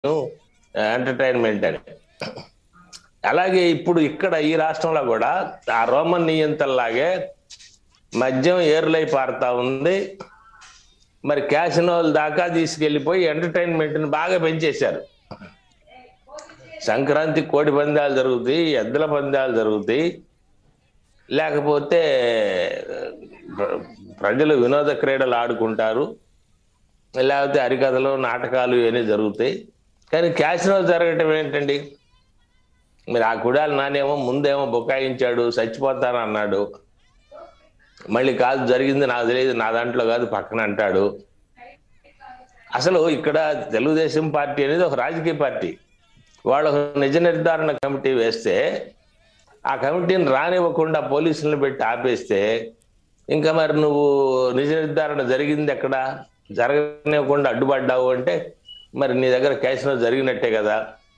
Entertainment అని అలాగే ఇప్పుడు ఇక్కడ ఈ రాష్ట్రంలో కూడా ఆ రోమన్ నియంత్రణలాగే మద్యం ఏరులై పారుతా ఉంది మరి క్యాసినోల దాకా తీసుకెళ్లిపోయి ఎంటర్టైన్మెంట్ ని బాగా పెంచేశారు సంక్రాంతి కోడి పందాలు జరుగుతాయి ఎద్దుల పందాలు జరుగుతాయి లేకపోతే ప్ర- ప్రజలు వినోద క్రీడలు ఆడుకుంటారు లేకపోతే హరికథలు నాటకాలు ఇవన్నీ జరుగుతాయి కానీ క్యాసినో జరగటం ఏంటండి మీరు ఆ కుడాలు నానేమో ముందేమో బుకాయించాడు చచ్చిపోతాను అన్నాడు మళ్ళీ కాదు జరిగింది నాకు తెలియదు నా దాంట్లో కాదు పక్కన అంటాడు అసలు ఇక్కడ తెలుగుదేశం పార్టీ అనేది ఒక రాజకీయ పార్టీ వాళ్ళు ఒక నిజ నిర్ధారణ కమిటీ వేస్తే ఆ కమిటీని రానివ్వకుండా పోలీసులను పెట్టి ఆపేస్తే ఇంకా మరి నువ్వు నిజ నిర్ధారణ జరిగింది ఎక్కడ జరగనివ్వకుండా అడ్డుపడ్డావు అంటే మరి నీ దగ్గర క్యాసినో జరిగినట్టే కదా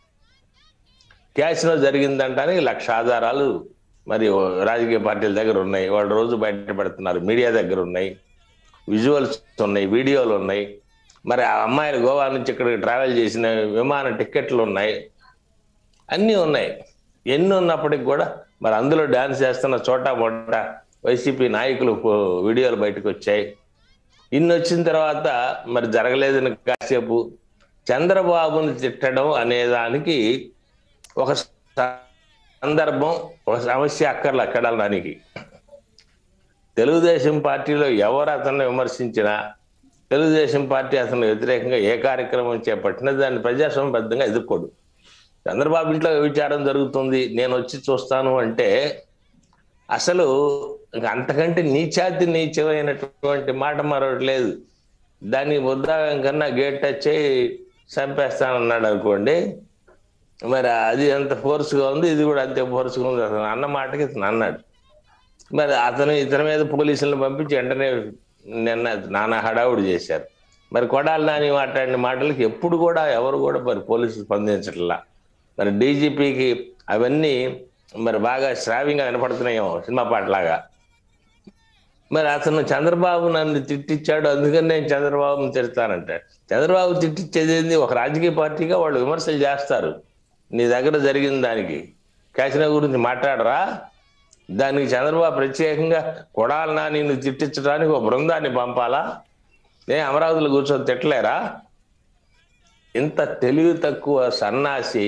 క్యాసినో జరిగిందంటానికి లక్ష ఆధారాలు మరి రాజకీయ పార్టీల దగ్గర ఉన్నాయి వాళ్ళు రోజు బయట పెడుతున్నారు మీడియా దగ్గర ఉన్నాయి విజువల్స్ ఉన్నాయి వీడియోలు ఉన్నాయి మరి ఆ అమ్మాయిలు గోవా నుంచి ఇక్కడికి ట్రావెల్ చేసిన విమాన టికెట్లు ఉన్నాయి అన్నీ ఉన్నాయి ఎన్ని ఉన్నప్పటికి కూడా మరి అందులో డాన్స్ చేస్తున్న చోటా బొట్ట వైసీపీ నాయకులు ఫో- వీడియోలు బయటకు వచ్చాయి ఇన్ని వచ్చిన తర్వాత మరి జరగలేదని కాసేపు చంద్రబాబుని తిట్టడం అనేదానికి ఒక సందర్భం ఒక సమస్య అక్కర్లు అక్కడడానికి తెలుగుదేశం పార్టీలో ఎవరు అతన్ని విమర్శించినా తెలుగుదేశం పార్టీ అతను వ్యతిరేకంగా ఏ కార్యక్రమం చేపట్టినా దాన్ని ప్రజాస్వామ్యబద్ధంగా ఎదుర్కోడు చంద్రబాబు ఇంట్లో విచారం జరుగుతుంది నేను వచ్చి చూస్తాను అంటే అసలు ఇంక అంతకంటే నీచాతి నీచమైనటువంటి మాట మరొకటి లేదు దానికి ఉద్దాగం కన్నా గేట్ టచ్ అయ్యి చంపేస్తానన్నాడు అనుకోండి మరి అది ఎంత ఫోర్స్గా ఉంది ఇది కూడా అంతే ఫోర్స్గా ఉంది అతను అన్న మాటకి ఇతను అన్నాడు మరి అతను ఇతని మీద పోలీసులను పంపించి వెంటనే నిన్న నానా హడావుడి చేశారు మరి కొడాలి నాని మాట్లాడిన మాటలకి ఎప్పుడు కూడా ఎవరు కూడా మరి పోలీసులు స్పందించట్లా మరి డీజీపీకి అవన్నీ మరి బాగా శ్రావ్యంగా వినపడుతున్నాయేమో సినిమా పాటలాగా మరి అతను చంద్రబాబు నన్ను తిట్టించాడు అందుకని నేను చంద్రబాబుని తిడతానంటాడు చంద్రబాబు తిట్టించేది ఏంది? ఒక రాజకీయ పార్టీగా వాళ్ళు విమర్శలు చేస్తారు నీ దగ్గర జరిగిన దానికి కాసిన గురించి మాట్లాడరా దానికి చంద్రబాబు ప్రత్యేకంగా కొడాలనా నిన్ను తిట్టించడానికి ఒక బృందాన్ని పంపాలా ఏ అమరావతిలో కూర్చొని తిట్టలేరా ఇంత తెలివి తక్కువ సన్నాసి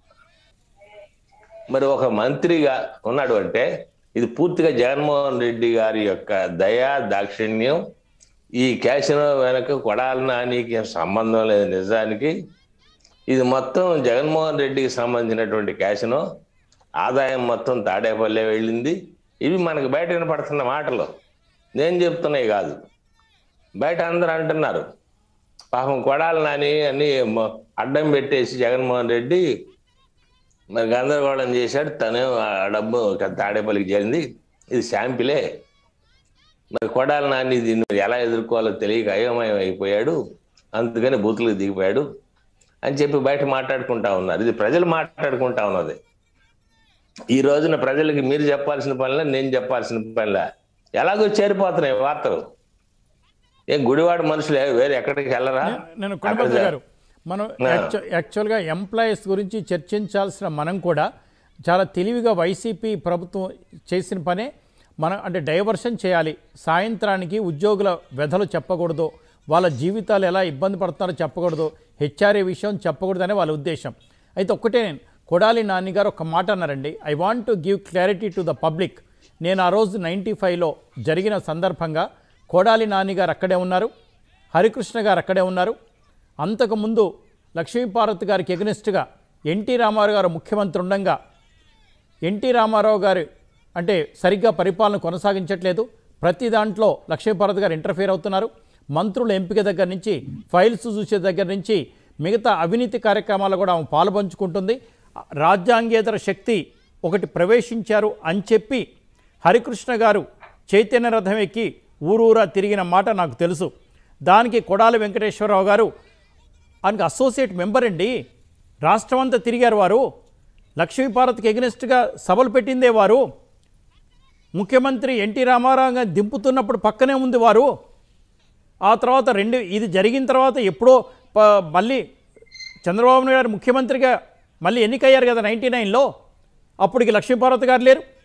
మరి ఒక మంత్రిగా ఉన్నాడు అంటే ఇది పూర్తిగా జగన్మోహన్ రెడ్డి గారి యొక్క దయా దాక్షిణ్యం ఈ క్యాసినో వెనక కొడాలి నానికి ఏం సంబంధం లేదు నిజానికి ఇది మొత్తం జగన్మోహన్ రెడ్డికి సంబంధించినటువంటి క్యాసినో ఆదాయం మొత్తం తాడేపల్లె వెళ్ళింది ఇవి మనకు బయట వినపడుతున్న మాటలు నేను చెప్తున్నాయి కాదు బయట అందరూ అంటున్నారు పాపం కొడాలి నాని అని మొ- అడ్డం పెట్టేసి జగన్మోహన్ రెడ్డి మరి గందరగోళం చేశాడు తనే ఆ డబ్బు తాడేపల్లికి చేరింది ఇది శాంపిలే మరి కొడాలి నాని దీన్ని ఎలా ఎదుర్కోవాలో తెలియక అయోమయం అయిపోయాడు అందుకని బూతులకు దిగిపోయాడు అని చెప్పి బయట మాట్లాడుకుంటా ఉన్నారు ఇది ప్రజలు మాట్లాడుకుంటా ఉన్నది ఈ రోజున ప్రజలకి మీరు చెప్పాల్సిన పనిలా నేను చెప్పాల్సిన పనిలా ఎలాగో చేరిపోతున్నాయి వార్తలు ఏం గుడివాడ మనుషులు ఏ- వేరే ఎక్కడికి వెళ్ళరా నేను కొనబద్ర గారు మనం యాక్చు- యాక్చువల్గా ఎంప్లాయీస్ గురించి చర్చించాల్సిన మనం కూడా చాలా తెలివిగా వైసీపీ ప్రభుత్వం చేసిన పనే మనం అంటే డైవర్షన్ చేయాలి సాయంత్రానికి ఉద్యోగుల వ్యధలు చెప్పకూడదు వాళ్ళ జీవితాలు ఎలా ఇబ్బంది పడుతున్నారో చెప్పకూడదు హెచ్ఆర్ఏ విషయం చెప్పకూడదనే వాళ్ళ ఉద్దేశం అయితే ఒక్కటే నేను కొడాలి నాని గారు ఒక మాట అన్నారండి I want to give clarity to the public నేను ఆ రోజు నైంటీ ఫైవ్లో జరిగిన సందర్భంగా కొడాలి నాని గారు అక్కడే ఉన్నారు హరికృష్ణ గారు అక్కడే ఉన్నారు అంతకుముందు లక్ష్మీపార్వతి గారికి ఎగనిస్ట్గా ఎన్టీ రామారావు గారు ముఖ్యమంత్రి ఉండగా ఎన్టీ రామారావు గారు అంటే సరిగ్గా పరిపాలన కొనసాగించట్లేదు ప్రతి దాంట్లో లక్ష్మీపార్వతి గారు ఇంటర్ఫియర్ అవుతున్నారు మంత్రుల ఎంపిక దగ్గర నుంచి ఫైల్స్ చూసే దగ్గర నుంచి మిగతా అవినీతి కార్యక్రమాలు కూడా ఆమె పాల్పంచుకుంటుంది రాజ్యాంగేతర శక్తి ఒకటి ప్రవేశించారు అని చెప్పి హరికృష్ణ గారు చైతన్య రథం ఎక్కి ఊరూరా తిరిగిన మాట నాకు తెలుసు దానికి కొడాలి వెంకటేశ్వరరావు గారు ఆయనకి అసోసియేట్ మెంబర్ అండి రాష్ట్రం అంతా తిరిగారు వారు లక్ష్మీపార్వతికి ఎగనెస్ట్గా సభలు పెట్టిందే వారు ముఖ్యమంత్రి ఎన్టీ రామారావు గారిని దింపుతున్నప్పుడు పక్కనే ఉంది వారు ఆ తర్వాత రెండు ఇది జరిగిన తర్వాత ఎప్పుడో ప- మళ్ళీ చంద్రబాబు నాయుడు గారు ముఖ్యమంత్రిగా మళ్ళీ ఎన్నికయ్యారు కదా నైంటీ నైన్లో అప్పటికి లక్ష్మీపార్వతి గారు లేరు